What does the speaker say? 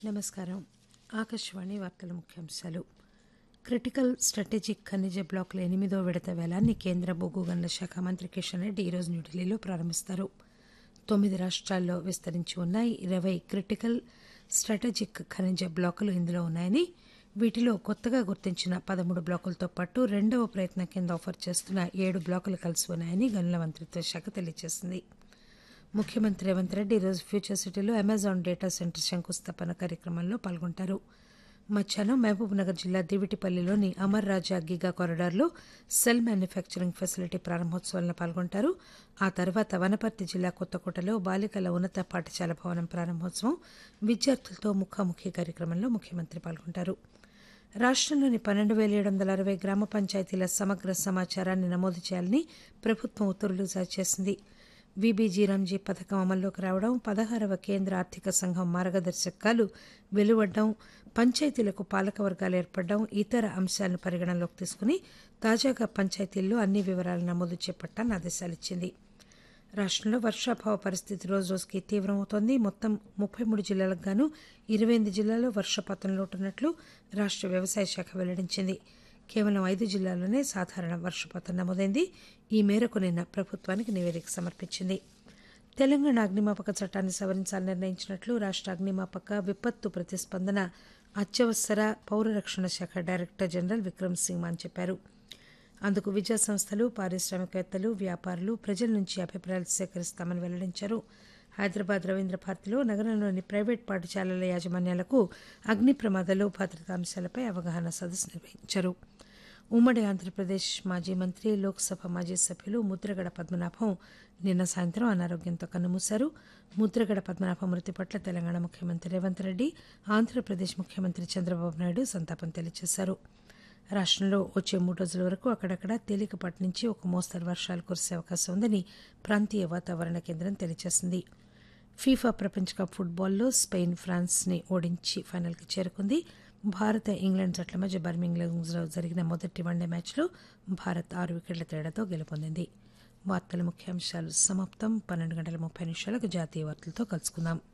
నమస్కారం ఆకాశవాణి వార్తల ముఖ్యాంశాలు క్రిటికల్ స్ట్రాటజిక్ ఖనిజ బ్లాకుల ఎనిమిదో విడత వేలాన్ని కేంద్ర బొగ్గు గనుల శాఖ మంత్రి కిషన్ రెడ్డి ఈరోజు న్యూఢిల్లీలో ప్రారంభిస్తారు తొమ్మిది రాష్ట్రాల్లో విస్తరించి ఉన్న ఇరవై క్రిటికల్ స్ట్రాటజిక్ ఖనిజ బ్లాకులు ఇందులో ఉన్నాయని వీటిలో కొత్తగా గుర్తించిన పదమూడు బ్లాకులతో పాటు రెండవ ప్రయత్నం కింద ఆఫర్ చేస్తున్న ఏడు బ్లాకులు కలిసి ఉన్నాయని గనుల మంత్రిత్వ శాఖ తెలియజేసింది ముఖ్యమంత్రి రేవంత్ రెడ్డి ఈరోజు ఫ్యూచర్ సిటీలో అమెజాన్ డేటా సెంటర్ శంకుస్థాపన కార్యక్రమంలో పాల్గొంటారు మధ్యాహ్నం మహబూబ్ నగర్ జిల్లా దివిటిపల్లిలోని అమర్ రాజా గిగా కారిడార్లో సెల్ మ్యానుఫ్యాక్చరింగ్ ఫెసిలిటీ ప్రారంభోత్సవంలో పాల్గొంటారు ఆ తర్వాత వనపర్తి జిల్లా కొత్తకోటలో బాలికల ఉన్నత పాఠశాల భవనం ప్రారంభోత్సవం విద్యార్థులతో ముఖాముఖి కార్యక్రమంలో ముఖ్యమంత్రి పాల్గొంటారు రాష్టంలోని పన్నెండు వేల ఏడు వందల అరవై గ్రామ పంచాయతీల సమగ్ర సమాచారాన్ని నమోదు చేయాలని ప్రభుత్వం ఉత్తర్వులు జారీ చేసింది వీబీజీ రంజీ పథకం అమల్లోకి రావడం పదహారవ కేంద్ర ఆర్థిక సంఘం మార్గదర్శకాలు వెలువడడం పంచాయతీలకు పాలక వర్గాలు ఏర్పడడం ఇతర అంశాలను పరిగణనలోకి తీసుకుని తాజాగా పంచాయతీల్లో అన్ని వివరాల నమోదు చేపట్టాలని ఆదేశాలిచ్చింది రాష్టంలో వర్షాభావ పరిస్థితి రోజు రోజుకి తీవ్రమవుతోంది మొత్తం ముప్పై మూడు జిల్లాలకు గాను ఇరవై ఎనిమిది జిల్లాల్లో వర్షపాతం లోటున్నట్లు రాష్ట వ్యవసాయ శాఖ వెల్లడించింది కేవలం ఐదు జిల్లాల్లోనే సాధారణ వర్షపాతం నమోదైంది ఈ మేరకు నిన్న ప్రభుత్వానికి నివేదిక సమర్పించింది తెలంగాణ అగ్నిమాపక చట్టాన్ని సవరించాలని నిర్ణయించినట్లు రాష్ట అగ్నిమాపక విపత్తు ప్రతిస్పందన అత్యవసర పౌర రక్షణ శాఖ డైరెక్టర్ జనరల్ విక్రమ్ సింగ్ మాన్ చెప్పారు అందుకు విద్యా సంస్థలు పారిశ్రామికవేత్తలు వ్యాపారులు ప్రజల నుంచి అభిప్రాయాలు సేకరిస్తామని వెల్లడించారు హైదరాబాద్ రవీంద్ర భారతిలో నగరంలోని ప్రైవేట్ పాఠశాలల యాజమాన్యాలకు అగ్ని ప్రమాదాలు భద్రతా అంశాలపై అవగాహన సదస్సు నిర్వహించారు ఉమ్మడి ఆంధ్రప్రదేశ్ మాజీ మంత్రి లోక్సభ మాజీ సభ్యులు ముద్రగడ పద్మనాభం నిన్న సాయంత్రం అనారోగ్యంతో కన్నుమూశారు ముద్రగడ పద్మనాభం మృతి పట్ల తెలంగాణ ముఖ్యమంత్రి రేవంత్ రెడ్డి ఆంధ్రప్రదేశ్ ముఖ్యమంత్రి చంద్రబాబు నాయుడు సంతాపం తెలియజేశారు రాష్టంలో వచ్చే మూడు రోజుల వరకు అక్కడక్కడ తేలికపాటి నుంచి ఒక మోస్తరు వర్షాలు కురిసే అవకాశం ఉందని ప్రాంతీయ వాతావరణ కేంద్రం తెలియజేసింది ఫీఫా ప్రపంచ కప్ ఫుట్బాల్లో స్పెయిన్ ఫ్రాన్స్ ని ఓడించి ఫైనల్కి చేరుకుంది భారత ఇంగ్లాండ్ జట్ల మధ్య బర్మింగ్లంలో జరిగిన మొదటి వన్డే మ్యాచ్లో భారత్ ఆరు వికెట్ల తేడాతో గెలుపొందింది వార్తల ముఖ్యాంశాలు సమాప్తం పన్నెండు గంటల ముప్పై నిమిషాలకు జాతీయ వార్తలతో కలుసుకుందాం